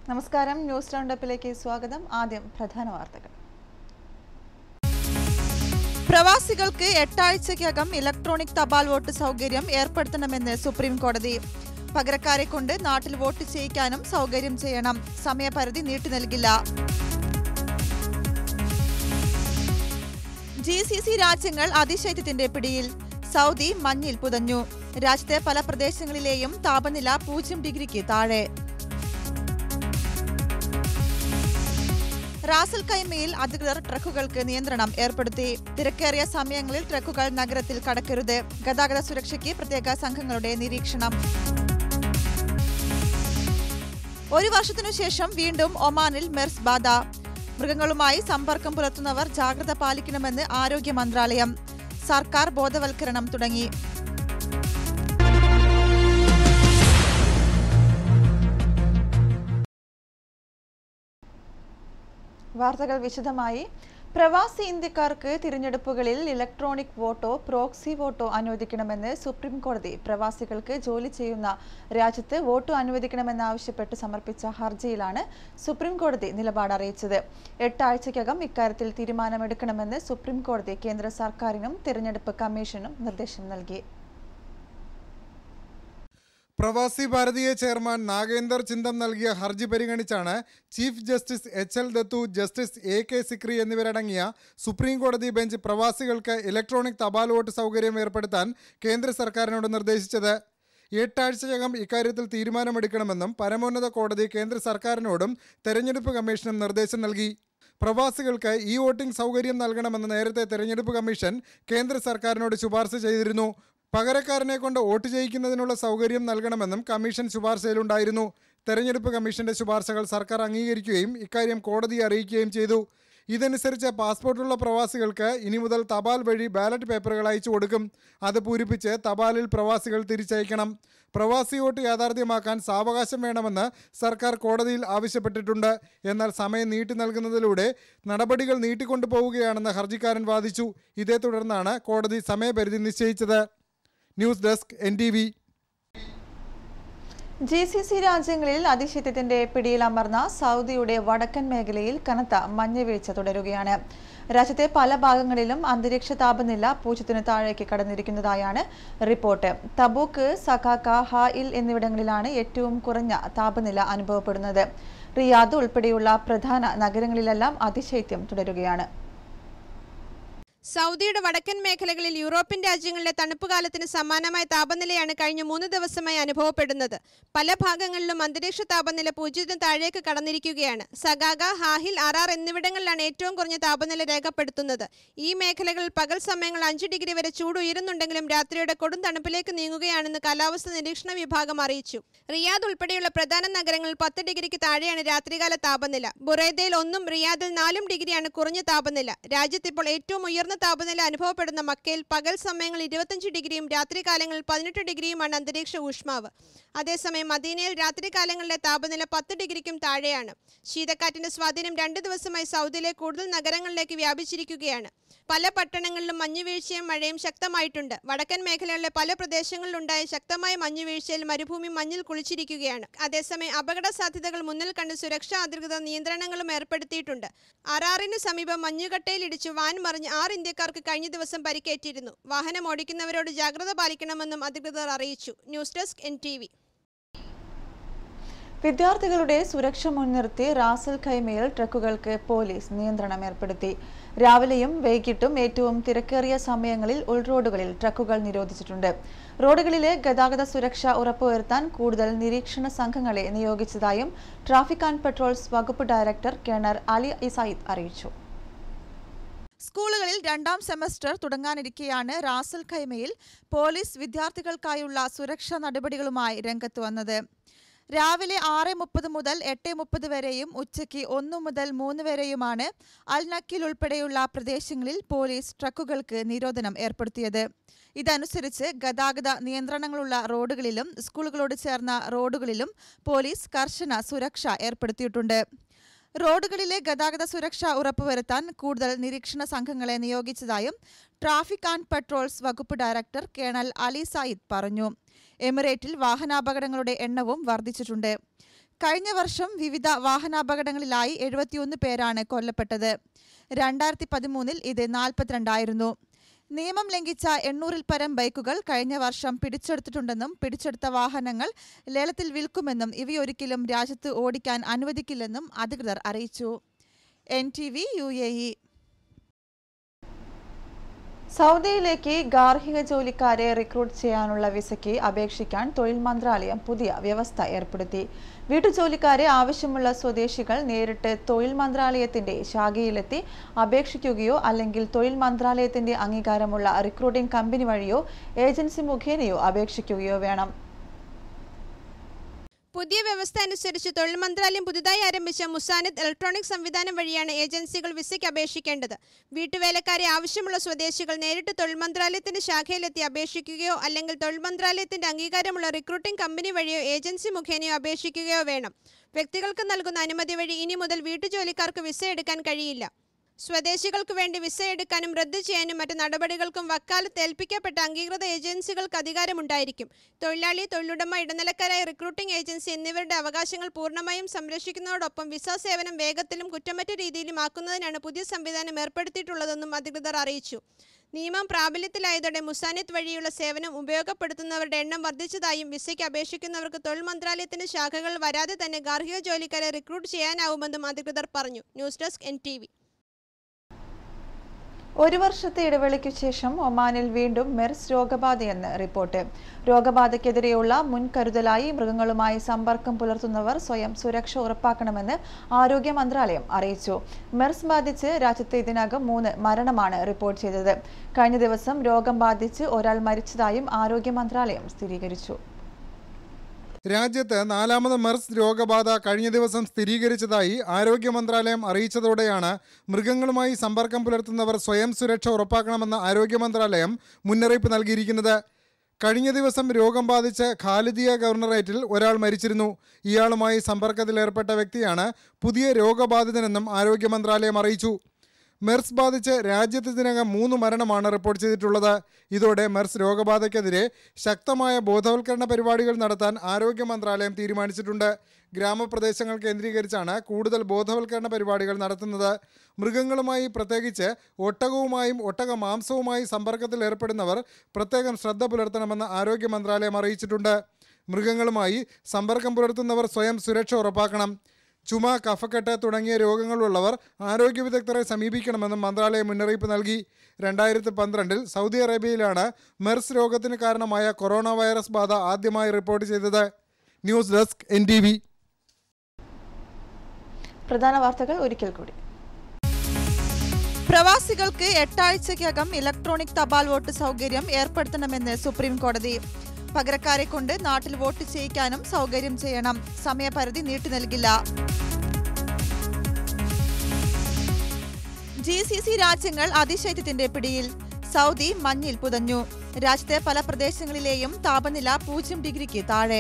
നമസ്കാരം ന്യൂസ് റൗണ്ടപ്പിലേക്ക് സ്വാഗതം ആദ്യം പ്രധാന വാർത്തകൾ പ്രവാസികൾക്ക് എട്ടാഴ്ചയ്ക്കകം ഇലക്ട്രോണിക് തപാൽ വോട്ട് സൗകര്യം ഏർപ്പെടുത്തണമെന്ന് സുപ്രീം കോടതി പകരക്കാരെ കൊണ്ട് നാട്ടിൽ വോട്ട് ചെയ്യിക്കാനും സൗകര്യം ചെയ്യണം സമയപരിധി നീട്ടി നൽകില്ല ജി സി സി രാജ്യങ്ങൾ അതിശൈത്യത്തിന്റെ പിടിയിൽ സൗദി മഞ്ഞിൽ പുതഞ്ഞു രാജ്യത്തെ പല പ്രദേശങ്ങളിലെയും താപനില പൂജ്യം ഡിഗ്രിക്ക് താഴെ റാസൽ കൈമയിൽ അധികൃതർ ട്രക്കുകൾക്ക് നിയന്ത്രണം ഏർപ്പെടുത്തി തിരക്കേറിയ സമയങ്ങളിൽ ട്രക്കുകൾ നഗരത്തിൽ കടക്കരുത് ഗതാഗത സുരക്ഷയ്ക്ക് പ്രത്യേക സംഘങ്ങളുടെ നിരീക്ഷണം ഒരു വർഷത്തിനു ശേഷം വീണ്ടും ഒമാനിൽ മെർസ് ബാധ മൃഗങ്ങളുമായി സമ്പർക്കം പുലർത്തുന്നവർ ജാഗ്രത പാലിക്കണമെന്ന് ആരോഗ്യ മന്ത്രാലയം സർക്കാർ ബോധവൽക്കരണം തുടങ്ങി വാർത്തകൾ വിശദമായി പ്രവാസി ഇന്ത്യക്കാർക്ക് തിരഞ്ഞെടുപ്പുകളിൽ ഇലക്ട്രോണിക് വോട്ടോ പ്രോക്സി വോട്ടോ അനുവദിക്കണമെന്ന് സുപ്രീം കോടതി പ്രവാസികൾക്ക് ജോലി ചെയ്യുന്ന രാജ്യത്ത് വോട്ട് അനുവദിക്കണമെന്നാവശ്യപ്പെട്ട് സമർപ്പിച്ച ഹർജിയിലാണ് സുപ്രീം കോടതി നിലപാട് അറിയിച്ചത് എട്ടാഴ്ചയ്ക്കകം ഇക്കാര്യത്തിൽ തീരുമാനമെടുക്കണമെന്ന് സുപ്രീം കോടതി കേന്ദ്ര സർക്കാരിനും തിരഞ്ഞെടുപ്പ് കമ്മീഷനും നിർദ്ദേശം നൽകി പ്രവാസി ഭാരതീയ ചെയർമാൻ നാഗേന്ദർ ചിന്തം നൽകിയ ഹർജി പരിഗണിച്ചാണ് chief justice H L Dattu justice A K Sikri എന്നിവരടങ്ങിയ സുപ്രീം കോടതി ബെഞ്ച് പ്രവാസികൾക്ക് ഇലക്ട്രോണിക് തപാൽ വോട്ട് സൗകര്യം ഏർപ്പെടുത്താൻ കേന്ദ്ര സർക്കാരിനോട് നിർദ്ദേശിച്ചത് എട്ടാഴ്ചയ്ക്കകം ഇക്കാര്യത്തിൽ തീരുമാനമെടുക്കണമെന്നും പരമോന്നത കോടതി കേന്ദ്ര സർക്കാരിനോടും തെരഞ്ഞെടുപ്പ് കമ്മീഷനും നിർദ്ദേശം നൽകി പ്രവാസികൾക്ക് ഈ വോട്ടിംഗ് സൗകര്യം നൽകണമെന്ന് നേരത്തെ തെരഞ്ഞെടുപ്പ് കമ്മീഷൻ കേന്ദ്ര സർക്കാരിനോട് ശുപാർശ ചെയ്തിരുന്നു പകരക്കാരനെ കൊണ്ട് വോട്ട് ചെയ്യിക്കുന്നതിനുള്ള സൗകര്യം നൽകണമെന്നും കമ്മീഷൻ ശുപാർശയിലുണ്ടായിരുന്നു തെരഞ്ഞെടുപ്പ് കമ്മീഷന്റെ ശുപാർശകൾ സർക്കാർ അംഗീകരിക്കുകയും ഇക്കാര്യം കോടതിയെ അറിയിക്കുകയും ചെയ്തു ഇതനുസരിച്ച് പാസ്പോർട്ടുള്ള പ്രവാസികൾക്ക് ഇനി മുതൽ തപാൽ വഴി ബാലറ്റ് പേപ്പറുകൾ അയച്ചു കൊടുക്കും അത് പൂരിപ്പിച്ച് തപാലിൽ പ്രവാസികൾ തിരിച്ചയക്കണം പ്രവാസി വോട്ട് യാഥാർത്ഥ്യമാക്കാൻ സാവകാശം വേണമെന്ന് സർക്കാർ കോടതിയിൽ ആവശ്യപ്പെട്ടിട്ടുണ്ട് എന്നാൽ സമയം നീട്ടി നൽകുന്നതിലൂടെ നടപടികൾ നീട്ടിക്കൊണ്ടുപോവുകയാണെന്ന് ഹർജിക്കാരൻ വാദിച്ചു ഇതേ തുടർന്നാണ് കോടതി സമയപരിധി നിശ്ചയിച്ചത് news desk N T V G C C രാജ്യങ്ങളിൽ അതിശൈത്യത്തിന്റെ പിടിയിലമർന്ന സൗദിയുടെ വടക്കൻ മേഖലയിൽ കനത്ത മഞ്ഞുവീഴ്ച തുടരുകയാണ് രാജ്യത്തെ പല ഭാഗങ്ങളിലും അന്തരീക്ഷ താപനില പൂജ്യത്തിന് താഴേക്ക് കടന്നിരിക്കുന്നതായാണ് റിപ്പോർട്ട് തബൂക്ക് സഖാക്ക ഹായിൽ എന്നിവിടങ്ങളിലാണ് ഏറ്റവും കുറഞ്ഞ താപനില അനുഭവപ്പെടുന്നത് റിയാദ് ഉൾപ്പെടെയുള്ള പ്രധാന നഗരങ്ങളിലെല്ലാം അതിശൈത്യം തുടരുകയാണ് സൗദിയുടെ വടക്കൻ മേഖലകളിൽ യൂറോപ്യൻ രാജ്യങ്ങളിലെ തണുപ്പ് കാലത്തിന് സമാനമായ താപനിലയാണ് കഴിഞ്ഞ മൂന്ന് ദിവസമായി അനുഭവപ്പെടുന്നത് പല ഭാഗങ്ങളിലും അന്തരീക്ഷ താപനില പൂജ്യത്തിന് താഴേക്ക് കടന്നിരിക്കുകയാണ് സഗാഗ ഹാഹിൽ അറാർ എന്നിവിടങ്ങളിലാണ് ഏറ്റവും കുറഞ്ഞ താപനില രേഖപ്പെടുത്തുന്നത് ഈ മേഖലകളിൽ പകൽ സമയങ്ങൾ അഞ്ച് ഡിഗ്രി വരെ ചൂട് ഉയരുന്നുണ്ടെങ്കിലും രാത്രിയുടെ കൊടും തണുപ്പിലേക്ക് നീങ്ങുകയാണെന്ന് കാലാവസ്ഥാ നിരീക്ഷണ വിഭാഗം അറിയിച്ചു റിയാദ് ഉൾപ്പെടെയുള്ള പ്രധാന നഗരങ്ങളിൽ പത്ത് ഡിഗ്രിക്ക് താഴെയാണ് രാത്രികാല താപനില ബുറൈദയിൽ ഒന്നും റിയാദിൽ നാലും ഡിഗ്രിയാണ് കുറഞ്ഞ താപനില രാജ്യത്തിപ്പോൾ ഏറ്റവും ഉയർന്ന താപനില അനുഭവപ്പെടുന്ന മക്കയിൽ പകൽ സമയങ്ങളിൽ ഇരുപത്തഞ്ച് ഡിഗ്രിയും രാത്രികാലങ്ങളിൽ പതിനെട്ട് ഡിഗ്രിയുമാണ് അന്തരീക്ഷ ഊഷ്മാവ് അതേസമയം മദീനയിൽ രാത്രികാലങ്ങളിലെ താപനില പത്ത് ഡിഗ്രിക്കും താഴെയാണ് ശീതക്കാറ്റിന്റെ സ്വാധീനം രണ്ട് ദിവസമായി സൗദിയിലെ കൂടുതൽ നഗരങ്ങളിലേക്ക് വ്യാപിച്ചിരിക്കുകയാണ് പല പട്ടണങ്ങളിലും മഞ്ഞുവീഴ്ചയും മഴയും ശക്തമായിട്ടുണ്ട് വടക്കൻ മേഖലകളിലെ പല പ്രദേശങ്ങളിലുണ്ടായ ശക്തമായ മഞ്ഞുവീഴ്ചയിൽ മരുഭൂമി മഞ്ഞിൽ കുളിച്ചിരിക്കുകയാണ് അതേസമയം അപകട സാധ്യതകൾ മുന്നിൽ കണ്ട് സുരക്ഷാ അധികൃതർ നിയന്ത്രണങ്ങളും ഏർപ്പെടുത്തിയിട്ടുണ്ട് അറാറിന് സമീപം മഞ്ഞുകട്ടയിലിടിച്ച് വാൻ മറിഞ്ഞ് ആറ് ഇന്ത്യക്കാർക്ക് കഴിഞ്ഞ ദിവസം പരിക്കേറ്റിരുന്നു വാഹനം ഓടിക്കുന്നവരോട് ജാഗ്രത പാലിക്കണമെന്നും അധികൃതർ അറിയിച്ചു news desk N T V വിദ്യാർത്ഥികളുടെ സുരക്ഷ മുൻനിർത്തി റാസൽ ഖൈമയിൽ ട്രക്കുകൾക്ക് പോലീസ് നിയന്ത്രണം ഏർപ്പെടുത്തി രാവിലെയും വൈകിട്ടും ഏറ്റവും തിരക്കേറിയ സമയങ്ങളിൽ ഉൾറോഡുകളിൽ ട്രക്കുകൾ നിരോധിച്ചിട്ടുണ്ട് റോഡുകളിലെ ഗതാഗത സുരക്ഷ ഉറപ്പുവരുത്താൻ കൂടുതൽ നിരീക്ഷണ സംഘങ്ങളെ നിയോഗിച്ചതായും ട്രാഫിക് ആൻഡ് പെട്രോൾസ് വകുപ്പ് ഡയറക്ടർ കേണർ അലി ഇസൈദ് അറിയിച്ചു സ്കൂളുകളിൽ രണ്ടാം സെമസ്റ്റർ തുടങ്ങാനിരിക്കെയാണ് റാസൽ ഖൈമയിൽ പോലീസ് വിദ്യാർത്ഥികൾക്കായുള്ള സുരക്ഷാ നടപടികളുമായി രംഗത്ത് വന്നത് രാവിലെ ആറ് മുപ്പത് മുതൽ എട്ട് മുപ്പത് വരെയും ഉച്ചയ്ക്ക് ഒന്ന് മുതൽ മൂന്ന് വരെയുമാണ് അൽനക്കിൽ ഉൾപ്പെടെയുള്ള പ്രദേശങ്ങളിൽ പോലീസ് ട്രക്കുകൾക്ക് നിരോധനം ഏർപ്പെടുത്തിയത് ഇതനുസരിച്ച് ഗതാഗത നിയന്ത്രണങ്ങളുള്ള റോഡുകളിലും സ്കൂളുകളോട് ചേർന്ന റോഡുകളിലും പോലീസ് കർശന സുരക്ഷ ഏർപ്പെടുത്തിയിട്ടുണ്ട് റോഡുകളിലെ ഗതാഗത സുരക്ഷ ഉറപ്പുവരുത്താൻ കൂടുതൽ നിരീക്ഷണ സംഘങ്ങളെ നിയോഗിച്ചതായും ട്രാഫിക് ആൻഡ് പെട്രോൾസ് വകുപ്പ് ഡയറക്ടർ കേണൽ അലി സായിദ് പറഞ്ഞു എമിറേറ്റിൽ വാഹനാപകടങ്ങളുടെ എണ്ണവും വർദ്ധിച്ചിട്ടുണ്ട് കഴിഞ്ഞ വർഷം വിവിധ വാഹനാപകടങ്ങളിലായി എഴുപത്തിയൊന്ന് പേരാണ് കൊല്ലപ്പെട്ടത് രണ്ടായിരത്തി പതിമൂന്നിൽ ഇത് നാൽപ്പത്തിരണ്ടായിരുന്നു നിയമം ലംഘിച്ച എണ്ണൂറിൽ പരം ബൈക്കുകൾ കഴിഞ്ഞ വർഷം പിടിച്ചെടുത്തിട്ടുണ്ടെന്നും പിടിച്ചെടുത്ത വാഹനങ്ങൾ ലേലത്തിൽ വിൽക്കുമെന്നും ഇവയൊരിക്കലും രാജ്യത്ത് ഓടിക്കാൻ അനുവദിക്കില്ലെന്നും അധികൃതർ അറിയിച്ചു N T V U A E സൗദിയിലേക്ക് ഗാർഹിക ജോലിക്കാരെ റിക്രൂട്ട് ചെയ്യാനുള്ള വിസയ്ക്ക് അപേക്ഷിക്കാൻ തൊഴിൽ മന്ത്രാലയം പുതിയ വ്യവസ്ഥ ഏർപ്പെടുത്തി വീട്ടുജോലിക്കാരെ ആവശ്യമുള്ള സ്വദേശികൾ നേരിട്ട് തൊഴിൽ മന്ത്രാലയത്തിന്റെ ശാഖയിലെത്തി അപേക്ഷിക്കുകയോ അല്ലെങ്കിൽ തൊഴിൽ മന്ത്രാലയത്തിന്റെ അംഗീകാരമുള്ള റിക്രൂട്ടിംഗ് കമ്പനി വഴിയോ ഏജൻസി മുഖേനയോ അപേക്ഷിക്കുകയോ വേണം പുതിയ വ്യവസ്ഥ അനുസരിച്ച് തൊഴിൽ മന്ത്രാലയം പുതുതായി ആരംഭിച്ച മുസാനിദ് ഇലക്ട്രോണിക് സംവിധാനം വഴിയാണ് ഏജൻസികൾ വിസയ്ക്ക് അപേക്ഷിക്കേണ്ടത് വീട്ടുവേലക്കാരെ ആവശ്യമുള്ള സ്വദേശികൾ നേരിട്ട് തൊഴിൽ മന്ത്രാലയത്തിന്റെ ശാഖയിലെത്തി അപേക്ഷിക്കുകയോ അല്ലെങ്കിൽ തൊഴിൽ മന്ത്രാലയത്തിന്റെ അംഗീകാരമുള്ള റിക്രൂട്ടിംഗ് കമ്പനി വഴിയോ ഏജൻസി മുഖേനയോ അപേക്ഷിക്കുകയോ വേണം വ്യക്തികൾക്ക് നൽകുന്ന അനുമതി വഴി ഇനി മുതൽ വീട്ടുജോലിക്കാർക്ക് വിസ എടുക്കാൻ കഴിയില്ല സ്വദേശികൾക്ക് വേണ്ടി വിസ എടുക്കാനും റദ്ദ് ചെയ്യാനും മറ്റ് നടപടികൾക്കും വക്കാലത്ത് ഏൽപ്പിക്കപ്പെട്ട അംഗീകൃത ഏജൻസികൾക്ക് അധികാരമുണ്ടായിരിക്കും തൊഴിലാളി തൊഴിലുടമ ഇടനിലക്കാരായ റിക്രൂട്ടിംഗ് ഏജൻസി എന്നിവരുടെ അവകാശങ്ങൾ പൂർണ്ണമായും സംരക്ഷിക്കുന്നതോടൊപ്പം വിസ സേവനം വേഗത്തിലും കുറ്റമറ്റ രീതിയിലും ആക്കുന്നതിനാണ് പുതിയ സംവിധാനം ഏർപ്പെടുത്തിയിട്ടുള്ളതെന്നും അധികൃതർ അറിയിച്ചു നിയമം പ്രാബല്യത്തിലായതോടെ മുസാനിത്ത് വഴിയുള്ള സേവനം ഉപയോഗപ്പെടുത്തുന്നവരുടെ എണ്ണം വർദ്ധിച്ചതായും വിസയ്ക്ക് അപേക്ഷിക്കുന്നവർക്ക് തൊഴിൽ മന്ത്രാലയത്തിന്റെ ശാഖകൾ വരാതെ തന്നെ ഗാർഹിക ജോലിക്കാരെ റിക്രൂട്ട് ചെയ്യാനാവുമെന്നും അധികൃതർ പറഞ്ഞു ന്യൂസ് ഡെസ്ക് എൻ ഒരു വർഷത്തെ ഇടവേളയ്ക്കു ശേഷം ഒമാനിൽ വീണ്ടും മെർസ് രോഗബാധയെന്ന് റിപ്പോർട്ട് രോഗബാധയ്ക്കെതിരെയുള്ള മുൻകരുതലായി മൃഗങ്ങളുമായി സമ്പർക്കം പുലർത്തുന്നവർ സ്വയം സുരക്ഷ ഉറപ്പാക്കണമെന്ന് ആരോഗ്യ മന്ത്രാലയം അറിയിച്ചു മെർസ് ബാധിച്ച് രാജ്യത്ത് ഇതിനകം മൂന്ന് മരണമാണ് റിപ്പോർട്ട് ചെയ്തത് കഴിഞ്ഞ ദിവസം രോഗം ബാധിച്ച് ഒരാൾ മരിച്ചതായും ആരോഗ്യ മന്ത്രാലയം സ്ഥിരീകരിച്ചു രാജ്യത്ത് നാലാമത് മെർസ് രോഗബാധ കഴിഞ്ഞ ദിവസം സ്ഥിരീകരിച്ചതായി ആരോഗ്യ മന്ത്രാലയം അറിയിച്ചതോടെയാണ് മൃഗങ്ങളുമായി സമ്പർക്കം പുലർത്തുന്നവർ സ്വയം സുരക്ഷ ഉറപ്പാക്കണമെന്ന് ആരോഗ്യ മന്ത്രാലയം മുന്നറിയിപ്പ് നൽകിയിരിക്കുന്നത് കഴിഞ്ഞ ദിവസം രോഗം ബാധിച്ച് ഖാലിദിയ ഗവർണറേറ്റിൽ ഒരാൾ മരിച്ചിരുന്നു ഇയാളുമായി സമ്പർക്കത്തിലേർപ്പെട്ട വ്യക്തിയാണ് പുതിയ രോഗബാധിതനെന്നും ആരോഗ്യ മന്ത്രാലയം അറിയിച്ചു മെർസ് ബാധിച്ച് രാജ്യത്ത് ഇതിനകം മൂന്ന് മരണമാണ് റിപ്പോർട്ട് ചെയ്തിട്ടുള്ളത് ഇതോടെ മെർസ് രോഗബാധയ്ക്കെതിരെ ശക്തമായ ബോധവൽക്കരണ പരിപാടികൾ നടത്താൻ ആരോഗ്യ മന്ത്രാലയം തീരുമാനിച്ചിട്ടുണ്ട് ഗ്രാമപ്രദേശങ്ങൾ കേന്ദ്രീകരിച്ചാണ് കൂടുതൽ ബോധവൽക്കരണ പരിപാടികൾ നടത്തുന്നത് മൃഗങ്ങളുമായി പ്രത്യേകിച്ച് ഒട്ടകവുമായും ഒട്ടക മാംസവുമായി സമ്പർക്കത്തിൽ ഏർപ്പെടുന്നവർ പ്രത്യേകം ശ്രദ്ധ പുലർത്തണമെന്ന് ആരോഗ്യ മന്ത്രാലയം അറിയിച്ചിട്ടുണ്ട് മൃഗങ്ങളുമായി സമ്പർക്കം പുലർത്തുന്നവർ സ്വയം സുരക്ഷ ഉറപ്പാക്കണം ചുമ കഫക്കെട്ട് തുടങ്ങിയ രോഗങ്ങളുള്ളവർ ആരോഗ്യ വിദഗ്ധരെ സമീപിക്കണമെന്നും മന്ത്രാലയം മുന്നറിയിപ്പ് നൽകി രണ്ടായിരത്തി പന്ത്രണ്ടിൽ സൗദി അറേബ്യയിലാണ് മെർസ് രോഗത്തിന് കാരണമായ കൊറോണ വൈറസ് ബാധ ആദ്യമായി റിപ്പോർട്ട് ചെയ്തത് news desk N T V പ്രധാന വാർത്തകൾ ഒരിക്കൽ കൂടി പ്രവാസികൾക്ക് എട്ടാഴ്ചയ്ക്കകം ഇലക്ട്രോണിക് തപാൽ വോട്ട് സൗകര്യം ഏർപ്പെടുത്തണമെന്ന് സുപ്രീം കോടതി പകരക്കാരെ കൊണ്ട് നാട്ടിൽ വോട്ട് ചെയ്യിക്കാനും സൗകര്യം ചെയ്യണം സമയപരിധി നീട്ടി നൽകില്ല ജി സി സി രാജ്യങ്ങൾ അതിശൈത്യത്തിന്റെ പിടിയിൽ സൗദി മഞ്ഞിൽ പുതഞ്ഞു രാജ്യത്തെ പല പ്രദേശങ്ങളിലെയും താപനില പൂജ്യം ഡിഗ്രിക്ക് താഴെ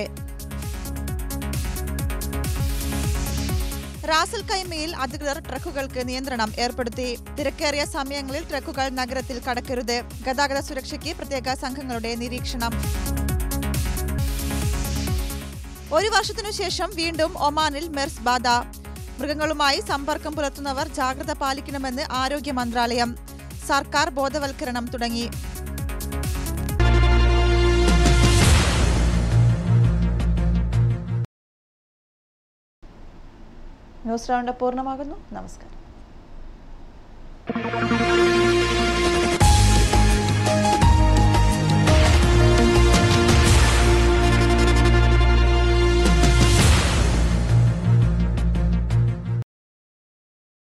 റാസൽ കൈമയിൽ അധികൃതർ ട്രക്കുകൾക്ക് നിയന്ത്രണം ഏർപ്പെടുത്തി തിരക്കേറിയ സമയങ്ങളിൽ ട്രക്കുകൾ നഗരത്തിൽ കടക്കരുത് ഗതാഗത സുരക്ഷയ്ക്ക് പ്രത്യേക സംഘങ്ങളുടെ നിരീക്ഷണം ഒരു വർഷത്തിനു ശേഷം വീണ്ടും ഒമാനിൽ മെർസ് ബാധ മൃഗങ്ങളുമായി സമ്പർക്കം പുലർത്തുന്നവർ ജാഗ്രത പാലിക്കണമെന്ന് ആരോഗ്യ മന്ത്രാലയം സർക്കാർ ബോധവൽക്കരണം തുടങ്ങി ന്യൂസ് റൗണ്ട് പൂർണ്ണമാകുന്നു നമസ്കാരം